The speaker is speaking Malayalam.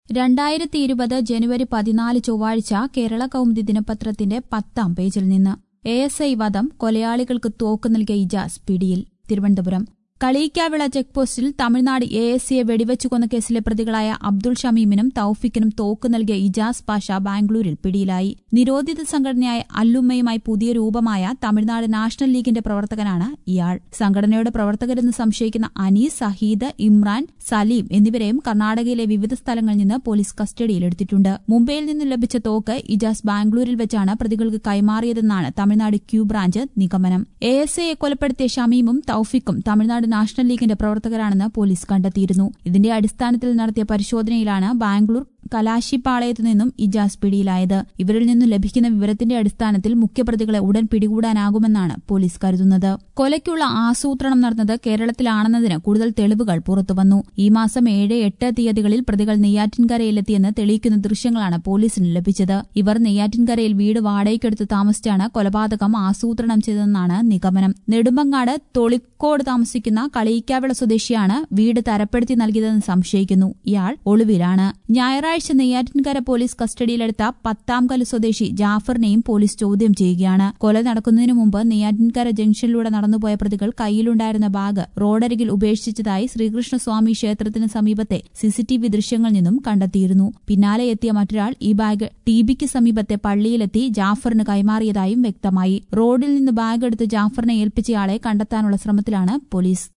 രണ്ടായിരത്തി ഇരുപത് ജനുവരി പതിനാല് ചൊവ്വാഴ്ച കേരള കൗമുദി ദിനപത്രത്തിന്റെ പത്താം പേജിൽ നിന്ന് എ എസ് ഐ വധം കൊലയാളികൾക്ക് തോക്ക് നൽകിയ ഇജാസ് പിടിയിൽ തിരുവനന്തപുരം കളീക്കാവിള ചെക്ക് പോസ്റ്റിൽ തമിഴ്നാട് എ എസ് സിയെ വെടിവെച്ചു കൊന്ന കേസിലെ പ്രതികളായ അബ്ദുൾ ഷമീമിനും തൌഫിക്കിനും തോക്ക് നൽകിയ ഇജാസ് പാഷ ബാംഗ്ലൂരിൽ പിടിയിലായി നിരോധിത സംഘടനയായ അല്ലുമ്മയുമായി പുതിയ രൂപമായ തമിഴ്നാട് നാഷണൽ ലീഗിന്റെ പ്രവർത്തകനാണ് ഇയാൾ സംഘടനയുടെ പ്രവർത്തകരെന്ന് സംശയിക്കുന്ന അനീസ് സഹീദ് ഇമ്രാൻ സലീം എന്നിവരെയും കർണാടകയിലെ വിവിധ സ്ഥലങ്ങളിൽ നിന്ന് പോലീസ് കസ്റ്റഡിയിലെടുത്തിട്ടുണ്ട് മുംബൈയിൽ നിന്ന് ലഭിച്ച തോക്ക് ഇജാസ് ബാംഗ്ലൂരിൽ വെച്ചാണ് പ്രതികൾക്ക് കൈമാറിയതെന്നാണ് തമിഴ്നാട് ക്യൂ ബ്രാഞ്ച് നിഗമനം എ എസ് ഐയെ കൊലപ്പെടുത്തിയ ഷമീമും തൌഫിക്കും തമിഴ്നാട് നാഷണൽ ലീഗിന്റെ പ്രവർത്തകരാണെന്ന് പോലീസ് കണ്ടെത്തിയിരുന്നു ഇതിന്റെ അടിസ്ഥാനത്തിൽ നടത്തിയ പരിശോധനയിലാണ് ബാംഗ്ലൂർ കലാശിപ്പാളയത്തു നിന്നും ഇജാസ് പിടിയിലായത് ഇവരിൽ നിന്നും ലഭിക്കുന്ന വിവരത്തിന്റെ അടിസ്ഥാനത്തിൽ മുഖ്യപ്രതികളെ ഉടൻ പിടികൂടാനാകുമെന്നാണ് പോലീസ് കരുതുന്നത് കൊലയ്ക്കുള്ള ആസൂത്രണം നടന്നത് കേരളത്തിലാണെന്നതിന് കൂടുതൽ തെളിവുകൾ പുറത്തുവന്നു ഈ മാസം ഏഴ് എട്ട് തീയതികളിൽ പ്രതികൾ നെയ്യാറ്റിൻകരയിലെത്തിയെന്ന് തെളിയിക്കുന്ന ദൃശ്യങ്ങളാണ് പോലീസിന് ലഭിച്ചത് ഇവർ നെയ്യാറ്റിൻകരയിൽ വീട് വാടകയ്ക്കെടുത്ത് താമസിച്ചാണ് കൊലപാതകം ആസൂത്രണം ചെയ്തതെന്നാണ് നിഗമനം നെടുമ്പങ്ങാട് തൊളിക്കോട് താമസിക്കുന്ന കളീക്കാവിള സ്വദേശിയാണ് വീട് തരപ്പെടുത്തി നൽകിയതെന്ന് സംശയിക്കുന്നു ഇയാൾ ഒളിവിലാണ് ഞായറാഴ്ച ഞായറാഴ്ച നെയ്യാറ്റിൻകര പോലീസ് കസ്റ്റഡിയിലെടുത്ത പത്താംകല് സ്വദേശി ജാഫറിനെയും പോലീസ് ചോദ്യം ചെയ്യുകയാണ് കൊല നടക്കുന്നതിനു മുമ്പ് നെയ്യാറ്റിൻകര ജംഗ്ഷനിലൂടെ നടന്നുപോയ പ്രതികൾ കയ്യിലുണ്ടായിരുന്ന ബാഗ് റോഡരികിൽ ഉപേക്ഷിച്ചതായി ശ്രീകൃഷ്ണസ്വാമി ക്ഷേത്രത്തിന് സമീപത്തെ സിസിടിവി ദൃശ്യങ്ങളിൽ നിന്നും കണ്ടെത്തിയിരുന്നു പിന്നാലെ എത്തിയ മറ്റൊരാൾ ഈ ബാഗ് ടിബിക്ക് സമീപത്തെ പള്ളിയിലെത്തി ജാഫറിന് കൈമാറിയതായും വ്യക്തമായി റോഡിൽ നിന്ന് ബാഗ് എടുത്ത് ജാഫറിനെ ഏൽപ്പിച്ചയാളെ കണ്ടെത്താനുള്ള ശ്രമത്തിലാണ് പോലീസ്